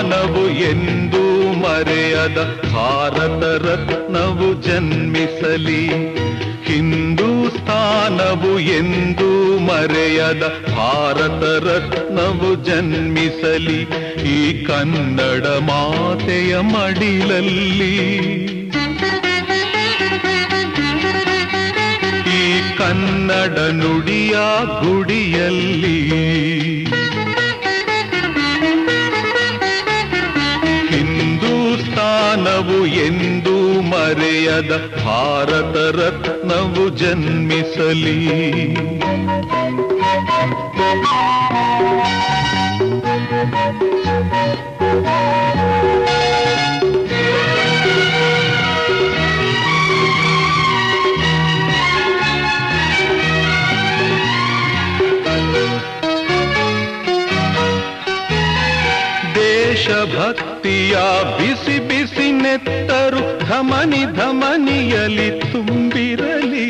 ಹಿಂದೂಸ್ಥಾನವು ಎಂದೂ ಮರೆಯದ ಭಾರತ ರತ್ನವು ಜನ್ಮಿಸಲಿ ಹಿಂದೂಸ್ಥಾನವು ಎಂದೂ ಮರೆಯದ ಭಾರತ ರತ್ನವು ಜನ್ಮಿಸಲಿ ಈ ಕನ್ನಡ ಮಾತೆಯ ಮಡಿಲಲ್ಲಿ ಈ ಕನ್ನಡ ನುಡಿಯ ಗುಡಿಯಲ್ಲಿ ಹಿಂದೂಸ್ಥಾನವು ಎಂದೂ ಮರೆಯದ ಭಾರತ ರತ್ನವು ಜನ್ಮಿಸಲಿ ದೇಶಭಕ್ತಿಯ ಬಿಸಿ ಬಿಸಿ ನೆತ್ತರು ಧಮನಿ ಧಮನಿಯಲಿ ತುಂಬಿರಲಿ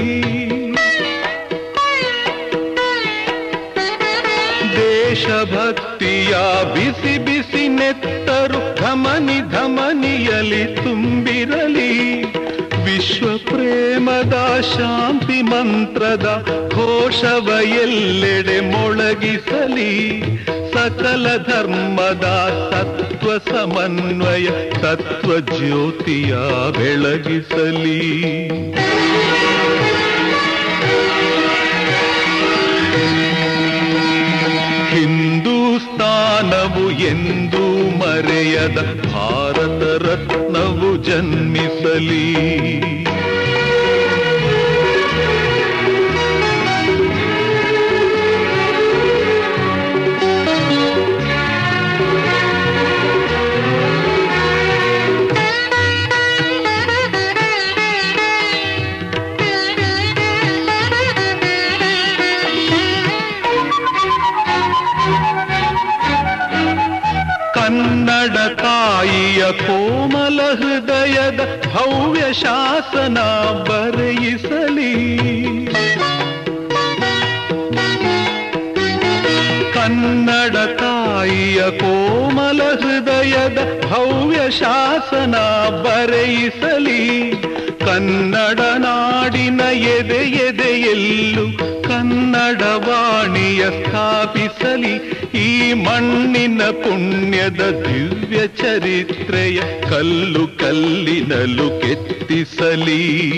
ದೇಶಭಕ್ತಿಯ ಬಿಸಿ ಬಿಸಿ ನೆತ್ತರು ಧಮನಿ ಧಮನಿಯಲಿ ತುಂಬಿರಲಿ ವಿಶ್ವ ಪ್ರೇಮದ ಶಾಂತಿ ಮಂತ್ರದ ಘೋಷವ ಎಲ್ಲೆಡೆ ಮೊಳಗಿಸಲಿ ಸಕಲ ಧರ್ಮದ ತತ್ವ ಸಮನ್ವಯ ತತ್ವ ಜ್ಯೋತಿಯ ಬೆಳಗಿಸಲಿ ಹಿಂದೂಸ್ಥಾನವು ಎಂದೂ ಮರೆಯದ ಭಾರತ ರತ್ನವು ಜನ್ಮಿಸಲಿ ಕನ್ನಡ ತಾಯಿಯ ಕೋಮಲ ಹೃದಯದ ಭವ್ಯ ಶಾಸನ ಬರೆಯಿಸಲಿ ಕನ್ನಡ ತಾಯಿಯ ಕೋಮಲ ಹೃದಯದ ಭವ್ಯ ಶಾಸನ ಬರೆಯಿಸಲಿ ಕನ್ನಡ ನಾಡಿನ ಎದೆ ಎದೆಯಲ್ಲೂ ಕನ್ನಡ ವಾಣಿಯ ಸ್ಥಾಪಿಸಲಿ ಈ ಮಣ್ಣಿನ ಪುಣ್ಯದ ದಿವ್ಯ ಚರಿತ್ರೆಯ ಕಲ್ಲು ಕಲ್ಲಿನಲು ಕೆತ್ತಿಸಲಿ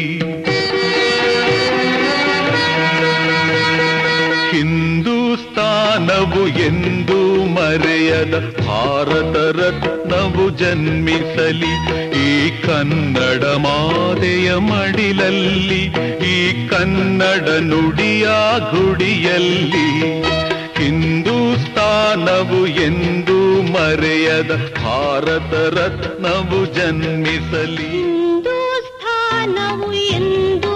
ಹಿಂದೂಸ್ಥಾನವು ಎಂದೂ ಮರೆಯದ ಭಾರತ ರತ್ನವು ಜನ್ಮಿಸಲಿ ಈ ಕನ್ನಡ ಮಾತೆಯ ಮಡಿಲಲ್ಲಿ ಈ ಕನ್ನಡ ನುಡಿಯ ಗುಡಿಯಲ್ಲಿ ಹಿಂದೂಸ್ಥಾನವು ಎಂದೂ ಮರೆಯದ ಭಾರತ ರತ್ನವು ಜನ್ಮಿಸಲಿ ಹಿಂದೂಸ್ಥಾನವು ಎಂದು